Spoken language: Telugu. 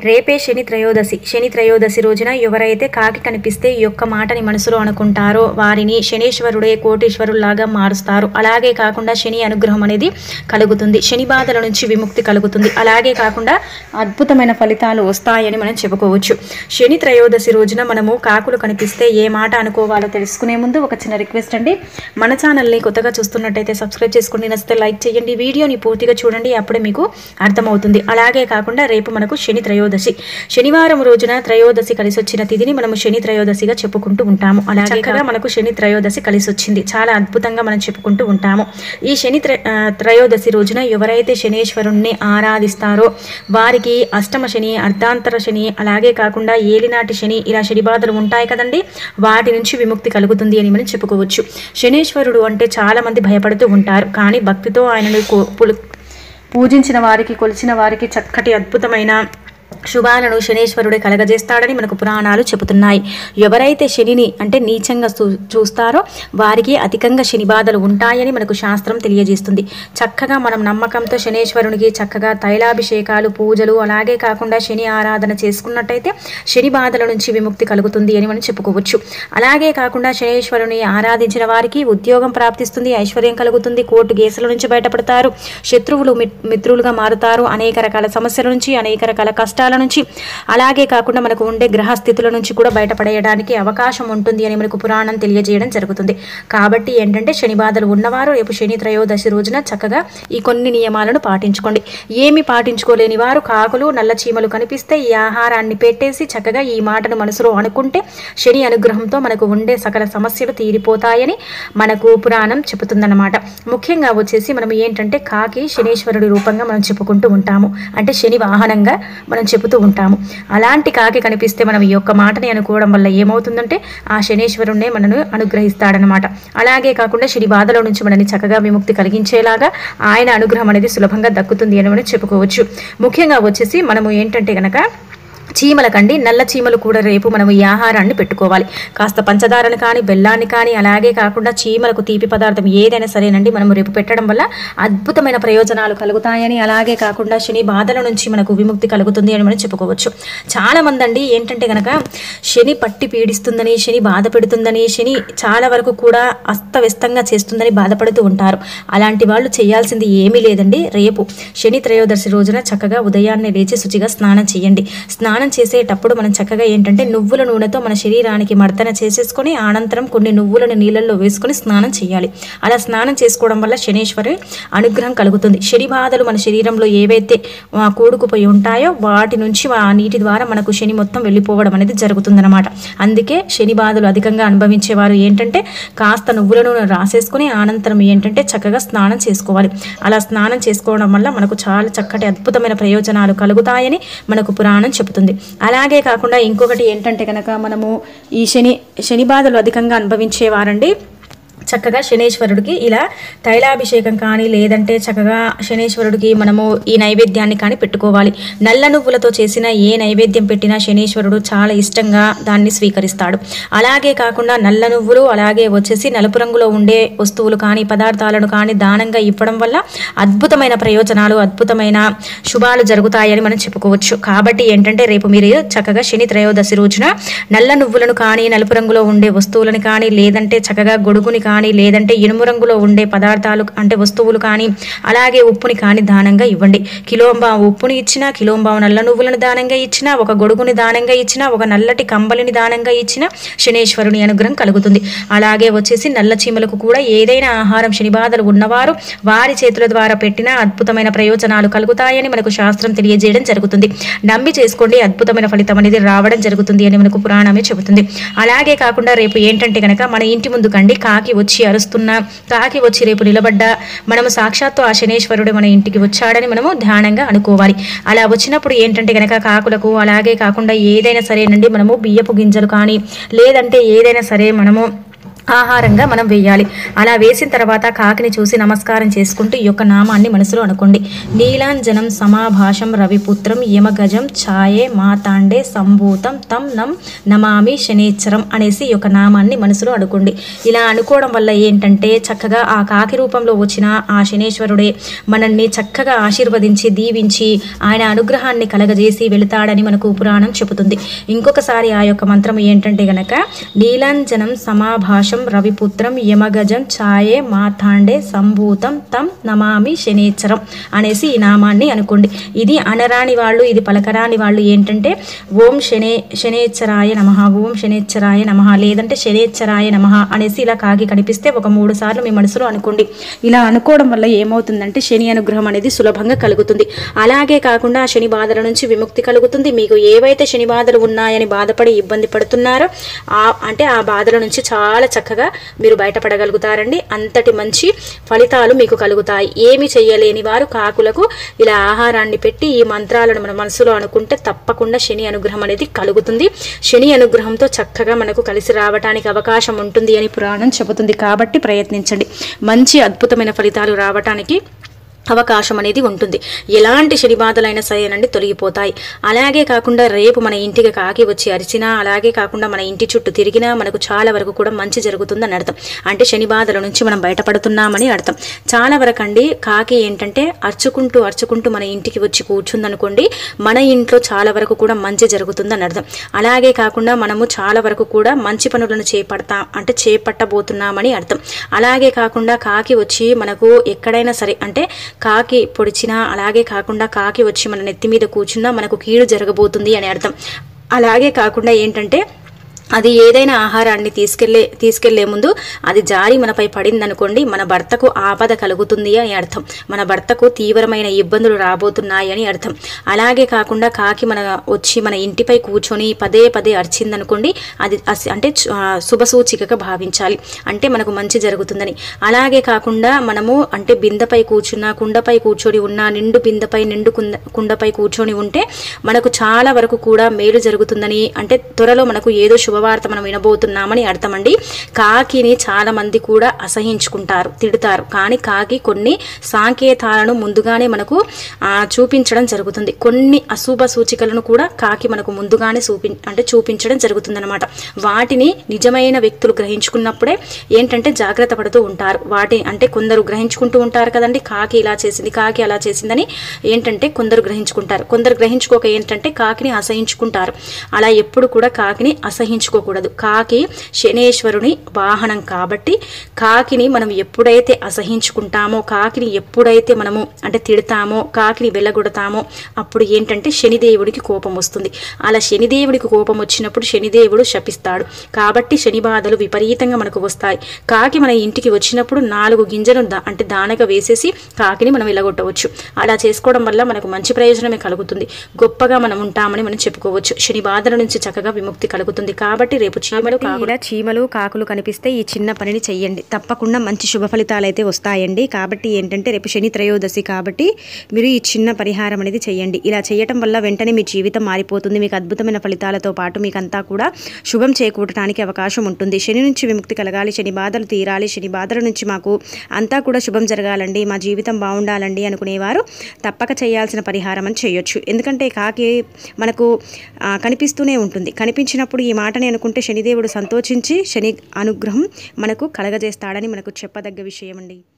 రేపే శని త్రయోదశి శని త్రయోదశి రోజున ఎవరైతే కాకి కనిపిస్తే ఈ యొక్క మాటని మనసులో అనుకుంటారో వారిని శనీశ్వరుడే కోటీశ్వరులాగా మారుస్తారు అలాగే కాకుండా శని అనుగ్రహం అనేది కలుగుతుంది శని బాధల నుంచి విముక్తి కలుగుతుంది అలాగే కాకుండా అద్భుతమైన ఫలితాలు వస్తాయని మనం చెప్పుకోవచ్చు శని త్రయోదశి రోజున మనము కాకులు కనిపిస్తే ఏ మాట అనుకోవాలో తెలుసుకునే ముందు ఒక చిన్న రిక్వెస్ట్ అండి మన ఛానల్ని కొత్తగా చూస్తున్నట్టయితే సబ్స్క్రైబ్ చేసుకోండి నచ్చితే లైక్ చేయండి వీడియోని పూర్తిగా చూడండి అప్పుడే మీకు అర్థమవుతుంది అలాగే కాకుండా రేపు మనకు శని త్రయోదశి శనివారం రోజున త్రయోదశి కలిసి వచ్చిన తిథిని మనము శని త్రయోదశిగా చెప్పుకుంటూ ఉంటాము అలాగే చక్కగా మనకు శని త్రయోదశి కలిసి వచ్చింది చాలా అద్భుతంగా మనం చెప్పుకుంటూ ఉంటాము ఈ శని త్ర ఆ, త్రయోదశి రోజున ఎవరైతే శనేశ్వరుణ్ణి ఆరాధిస్తారో వారికి అష్టమ శని అర్ధాంతర శని అలాగే కాకుండా ఏలినాటి శని ఇలా శని బాధలు ఉంటాయి కదండి వాటి నుంచి విముక్తి కలుగుతుంది అని మనం చెప్పుకోవచ్చు శనేశ్వరుడు అంటే చాలా మంది భయపడుతూ ఉంటారు కానీ భక్తితో ఆయనను కో- పులు- పూజించిన వారికి కొలిచిన వారికి చక్కటి అద్భుతమైన శుభాలను శనేశ్వరుడే కలగజేస్తాడని మనకు పురాణాలు చెబుతున్నాయి ఎవరైతే శనిని అంటే నీచంగా చూ- చూస్తారో వారికి అధికంగా శని బాధలు ఉంటాయని మనకు శాస్త్రం తెలియజేస్తుంది చక్కగా మనం నమ్మకంతో శనేశ్వరునికి చక్కగా తైలాభిషేకాలు పూజలు అలాగే కాకుండా శని ఆరాధన చేసుకున్నట్టయితే శని బాధల నుంచి విముక్తి కలుగుతుంది అని మనం చెప్పుకోవచ్చు అలాగే కాకుండా శనేశ్వరుని ఆరాధించిన వారికి ఉద్యోగం ప్రాప్తిస్తుంది ఐశ్వర్యం కలుగుతుంది కోర్టు కేసుల నుంచి బయటపడతారు శత్రువులు మిత్- మిత్రులుగా మారుతారు అనేక రకాల సమస్యల నుంచి అనేక రకాల కష్టాల నుంచి అలాగే కాకుండా మనకు ఉండే గ్రహ స్థితుల నుంచి కూడా బయటపడేయడానికి అవకాశం ఉంటుంది అని మనకు పురాణం తెలియజేయడం జరుగుతుంది కాబట్టి ఏంటంటే శని బాధలు ఉన్నవారు రేపు శని త్రయోదశి రోజున చక్కగా ఈ కొన్ని నియమాలను పాటించుకోండి ఏమి పాటించుకోలేని వారు కాకులు నల్ల చీమలు కనిపిస్తే ఈ ఆహారాన్ని పెట్టేసి చక్కగా ఈ మాటను మనసులో అనుకుంటే శని అనుగ్రహంతో మనకు ఉండే సకల సమస్యలు తీరిపోతాయని మనకు పురాణం చెబుతుందన్నమాట ముఖ్యంగా వచ్చేసి మనం ఏంటంటే కాకి శనీశ్వరుడి రూపంగా మనం చెప్పుకుంటూ ఉంటాము అంటే శని వాహనంగా మనం చెబుతూ ఉంటాము అలాంటి కాకి కనిపిస్తే మనం ఈ యొక్క మాటని అనుకోవడం వల్ల ఏమవుతుందంటే ఆ శనీశ్వరుణ్ణే మనను అనుగ్రహిస్తాడనమాట అలాగే కాకుండా శని బాధల నుంచి మనని చక్కగా విముక్తి కలిగించేలాగా ఆయన అనుగ్రహం అనేది సులభంగా దక్కుతుంది అని మనం చెప్పుకోవచ్చు ముఖ్యంగా వచ్చేసి మనము ఏంటంటే గనక చీమలకండి నల్ల చీమలు కూడా రేపు మనం ఈ ఆహారాన్ని పెట్టుకోవాలి కాస్త పంచదారని కానీ బెల్లాన్ని కానీ అలాగే కాకుండా చీమలకు తీపి పదార్థం ఏదైనా సరేనండి మనం రేపు పెట్టడం వల్ల అద్భుతమైన ప్రయోజనాలు కలుగుతాయని అలాగే కాకుండా శని బాధల నుంచి మనకు విముక్తి కలుగుతుంది అని మనం చెప్పుకోవచ్చు చాలా మంది అండి ఏంటంటే గనక శని పట్టి పీడిస్తుందని శని బాధ పెడుతుందని శని చాలా వరకు కూడా అస్తవ్యస్తంగా చేస్తుందని బాధపడుతూ ఉంటారు అలాంటి వాళ్ళు చేయాల్సింది ఏమీ లేదండి రేపు శని త్రయోదశి రోజున చక్కగా ఉదయాన్నే లేచి శుచిగా స్నానం చేయండి స్నానం చేసేటప్పుడు మనం చక్కగా ఏంటంటే నువ్వుల నూనెతో మన శరీరానికి మర్దన చేసేసుకొని అనంతరం కొన్ని నువ్వులను నీళ్ళల్లో వేసుకొని స్నానం చేయాలి అలా స్నానం చేసుకోవడం వల్ల శనీశ్వరి అనుగ్రహం కలుగుతుంది శని బాధలు మన శరీరంలో ఏవైతే ఆ, కూడుకుపోయి ఉంటాయో వాటి నుంచి ఆ నీటి ద్వారా మనకు శని మొత్తం వెళ్ళిపోవడం అనేది జరుగుతుందన్నమాట అందుకే శని బాధలు అధికంగా అనుభవించేవారు ఏంటంటే కాస్త నువ్వుల నూనె రాసేసుకొని అనంతరం ఏంటంటే చక్కగా స్నానం చేసుకోవాలి అలా స్నానం చేసుకోవడం వల్ల మనకు చాలా చక్కటి అద్భుతమైన ప్రయోజనాలు కలుగుతాయని మనకు పురాణం చెబుతుంది అలాగే కాకుండా ఇంకొకటి ఏంటంటే కనుక మనము ఈ శని శని బాధలు అధికంగా అనుభవించేవారండి చక్కగా శనేశ్వరుడికి ఇలా తైలాభిషేకం కానీ లేదంటే చక్కగా శనేశ్వరుడికి మనము ఈ నైవేద్యాన్ని కానీ పెట్టుకోవాలి నల్ల నువ్వులతో చేసిన ఏ నైవేద్యం పెట్టినా శనీశ్వరుడు చాలా ఇష్టంగా దాన్ని స్వీకరిస్తాడు అలాగే కాకుండా నల్ల నువ్వులు అలాగే వచ్చేసి నలుపు రంగులో ఉండే వస్తువులు కానీ పదార్థాలను కానీ దానంగా ఇవ్వడం వల్ల అద్భుతమైన ప్రయోజనాలు అద్భుతమైన శుభాలు జరుగుతాయని మనం చెప్పుకోవచ్చు కాబట్టి ఏంటంటే రేపు మీరు చక్కగా శని త్రయోదశి రోజున నల్ల నువ్వులను కానీ నలుపు రంగులో ఉండే వస్తువులను కానీ లేదంటే చక్కగా గొడుగుని కానీ లేదంటే ఇనుము రంగులో ఉండే పదార్థాలు అంటే వస్తువులు కానీ అలాగే ఉప్పుని కానీ దానంగా ఇవ్వండి కిలోంబా ఉప్పుని ఇచ్చినా కిలోంబా నల్ల నువ్వులను దానంగా ఇచ్చినా ఒక గొడుగుని దానంగా ఇచ్చినా ఒక నల్లటి కంబలిని దానంగా ఇచ్చినా శనేశ్వరుని అనుగ్రహం కలుగుతుంది అలాగే వచ్చేసి నల్ల చీమలకు కూడా ఏదైనా ఆహారం శని బాధలు ఉన్నవారు వారి చేతుల ద్వారా పెట్టిన అద్భుతమైన ప్రయోజనాలు కలుగుతాయని మనకు శాస్త్రం తెలియజేయడం జరుగుతుంది నమ్మి చేసుకోండి అద్భుతమైన ఫలితం అనేది రావడం జరుగుతుంది అని మనకు పురాణమే చెబుతుంది అలాగే కాకుండా రేపు ఏంటంటే కనుక మన ఇంటి ముందు కండి కాకి వచ్చి అరుస్తున్నా కాకి వచ్చి రేపు నిలబడ్డా మనము సాక్షాత్తు ఆ శనేశ్వరుడు మన ఇంటికి వచ్చాడని మనము ధ్యానంగా అనుకోవాలి అలా వచ్చినప్పుడు ఏంటంటే కనుక కాకులకు అలాగే కాకుండా ఏదైనా సరేనండి మనము బియ్యపు గింజలు కానీ లేదంటే ఏదైనా సరే మనము ఆహారంగా మనం వేయాలి అలా వేసిన తర్వాత కాకిని చూసి నమస్కారం చేసుకుంటూ ఈ యొక్క నామాన్ని మనసులో అనుకోండి నీలాంజనం సమాభాషం రవిపుత్రం యమగజం ఛాయే మాతాండే సంభూతం తం నం నమామి శనేశ్వరం అనేసి ఈ యొక్క నామాన్ని మనసులో అనుకోండి ఇలా అనుకోవడం వల్ల ఏంటంటే చక్కగా ఆ కాకి రూపంలో వచ్చిన ఆ శనేశ్వరుడే మనల్ని చక్కగా ఆశీర్వదించి దీవించి ఆయన అనుగ్రహాన్ని కలగజేసి వెళతాడని మనకు పురాణం చెబుతుంది ఇంకొకసారి ఆ యొక్క మంత్రం ఏంటంటే గనక నీలాంజనం సమాభాషం రవిపుత్రం యమగజం ఛాయే మాతాండే సంభూతం తం నమామి శనేశ్వరం అనేసి ఈ నామాన్ని అనుకోండి ఇది అనరాని వాళ్ళు ఇది పలకరాని వాళ్ళు ఏంటంటే ఓం శనే శనేశ్వరాయ నమ ఓం శనేశ్వరాయ నమ లేదంటే శనేశ్వరాయ నమ అనేసి ఇలా కాకి కనిపిస్తే ఒక మూడు సార్లు మీ మనసులో అనుకోండి ఇలా అనుకోవడం వల్ల ఏమవుతుందంటే శని అనుగ్రహం అనేది సులభంగా కలుగుతుంది అలాగే కాకుండా ఆ శని బాధల నుంచి విముక్తి కలుగుతుంది మీకు ఏవైతే శని బాధలు ఉన్నాయని బాధపడి ఇబ్బంది పడుతున్నారో ఆ అంటే ఆ బాధల నుంచి చాలా చక్కగా మీరు బయటపడగలుగుతారండి అంతటి మంచి ఫలితాలు మీకు కలుగుతాయి ఏమి చేయలేని వారు కాకులకు ఇలా ఆహారాన్ని పెట్టి ఈ మంత్రాలను మన మనసులో అనుకుంటే తప్పకుండా శని అనుగ్రహం అనేది కలుగుతుంది శని అనుగ్రహంతో చక్కగా మనకు కలిసి రావడానికి అవకాశం ఉంటుంది అని పురాణం చెబుతుంది కాబట్టి ప్రయత్నించండి మంచి అద్భుతమైన ఫలితాలు రావటానికి అవకాశం అనేది ఉంటుంది ఎలాంటి శని బాధలైనా సరేనండి తొలగిపోతాయి అలాగే కాకుండా రేపు మన ఇంటికి కాకి వచ్చి అరిచినా అలాగే కాకుండా మన ఇంటి చుట్టూ తిరిగినా మనకు చాలా వరకు కూడా మంచి జరుగుతుందని అర్థం అంటే శని బాధల నుంచి మనం బయటపడుతున్నామని అర్థం చాలా వరకు అండి కాకి ఏంటంటే అరుచుకుంటూ అరుచుకుంటూ మన ఇంటికి వచ్చి కూర్చుందనుకోండి మన ఇంట్లో చాలా వరకు కూడా మంచి జరుగుతుందని అర్థం అలాగే కాకుండా మనము చాలా వరకు కూడా మంచి పనులను చేపడతాం అంటే చేపట్టబోతున్నామని అర్థం అలాగే కాకుండా కాకి వచ్చి మనకు ఎక్కడైనా సరే అంటే కాకి పొడిచినా అలాగే కాకుండా కాకి వచ్చి మన నెత్తి మీద కూర్చున్నా మనకు కీడు జరగబోతుంది అని అర్థం అలాగే కాకుండా ఏంటంటే అది ఏదైనా ఆహారాన్ని తీసుకెళ్లే తీసుకెళ్లే ముందు అది జారి మనపై పడిందనుకోండి మన భర్తకు ఆపద కలుగుతుంది అని అర్థం మన భర్తకు తీవ్రమైన ఇబ్బందులు రాబోతున్నాయి అని అర్థం అలాగే కాకుండా కాకి మన వచ్చి మన ఇంటిపై కూర్చొని పదే పదే అరిచిందనుకోండి అది అస్- అంటే చు- ఆ, శుభసూచికగా భావించాలి అంటే మనకు మంచి జరుగుతుందని అలాగే కాకుండా మనము అంటే బిందెపై కూర్చున్న కుండపై కూర్చొని ఉన్న నిండు బిందెపై నిండు కుంద కుండపై కూర్చొని ఉంటే మనకు చాలా వరకు కూడా మేలు జరుగుతుందని అంటే త్వరలో మనకు ఏదో శుభవార్త మనం వినబోతున్నామని అర్థమండి కాకిని చాలా మంది కూడా అసహించుకుంటారు తిడతారు కానీ కాకి కొన్ని సాంకేతాలను ముందుగానే మనకు ఆ, చూపించడం జరుగుతుంది కొన్ని అశుభ సూచికలను కూడా కాకి మనకు ముందుగానే చూపి అంటే చూపించడం జరుగుతుందన్నమాట వాటిని నిజమైన వ్యక్తులు గ్రహించుకున్నప్పుడే ఏంటంటే జాగ్రత్త పడుతూ ఉంటారు వాటి అంటే కొందరు గ్రహించుకుంటూ ఉంటారు కదండి కాకి ఇలా చేసింది కాకి అలా చేసిందని ఏంటంటే కొందరు గ్రహించుకుంటారు కొందరు గ్రహించుకోక ఏంటంటే కాకిని అసహించుకుంటారు అలా ఎప్పుడు కూడా కాకిని అసహించుకోకూడదు కాకి శనేశ్వరుని వాహనం కాబట్టి కాకిని మనం ఎప్పుడైతే అసహించుకుంటామో కాకిని ఎప్పుడైతే మనము అంటే తిడతామో కాకిని వెళ్ళగొడతామో అప్పుడు ఏంటంటే శనిదేవుడికి కోపం వస్తుంది అలా శనిదేవుడికి కోపం వచ్చినప్పుడు శనిదేవుడు శపిస్తాడు కాబట్టి శని బాధలు విపరీతంగా మనకు వస్తాయి కాకి మన ఇంటికి వచ్చినప్పుడు నాలుగు గింజలు దా- అంటే దానగా వేసేసి కాకిని మనం వెళ్ళగొట్టవచ్చు అలా చేసుకోవడం వల్ల మనకు మంచి ప్రయోజనమే కలుగుతుంది గొప్పగా మనం ఉంటామని మనం చెప్పుకోవచ్చు శని బాధల నుంచి చక్కగా విముక్తి కలుగుతుంది కాబట్టి రేపు చీమలు కాకుల చీమలు కాకులు కనిపిస్తే ఈ చిన్న పనిని చెయ్యండి తప్పకుండా మంచి శుభ ఫలితాలు అయితే వస్తాయండి కాబట్టి ఏంటంటే రేపు శని త్రయోదశి కాబట్టి మీరు ఈ చిన్న పరిహారం అనేది చేయండి ఇలా చేయటం వల్ల వెంటనే మీ జీవితం మారిపోతుంది మీకు అద్భుతమైన ఫలితాలతో పాటు మీకంతా కూడా శుభం చేకూడటానికి అవకాశం ఉంటుంది శని నుంచి విముక్తి కలగాలి శని బాధలు తీరాలి శని బాధల నుంచి మాకు అంతా కూడా శుభం జరగాలండి మా జీవితం బాగుండాలండి అనుకునేవారు తప్పక చేయాల్సిన పరిహారం అని చేయొచ్చు ఎందుకంటే కాకి మనకు ఆ, కనిపిస్తూనే ఉంటుంది కనిపించినప్పుడు ఈ మాటని అనుకుంటే శనిదేవుడు సంతోషించి శని అనుగ్రహం మనకు కలగజేస్తాడని మనకు చెప్పదగ్గ విషయం అండి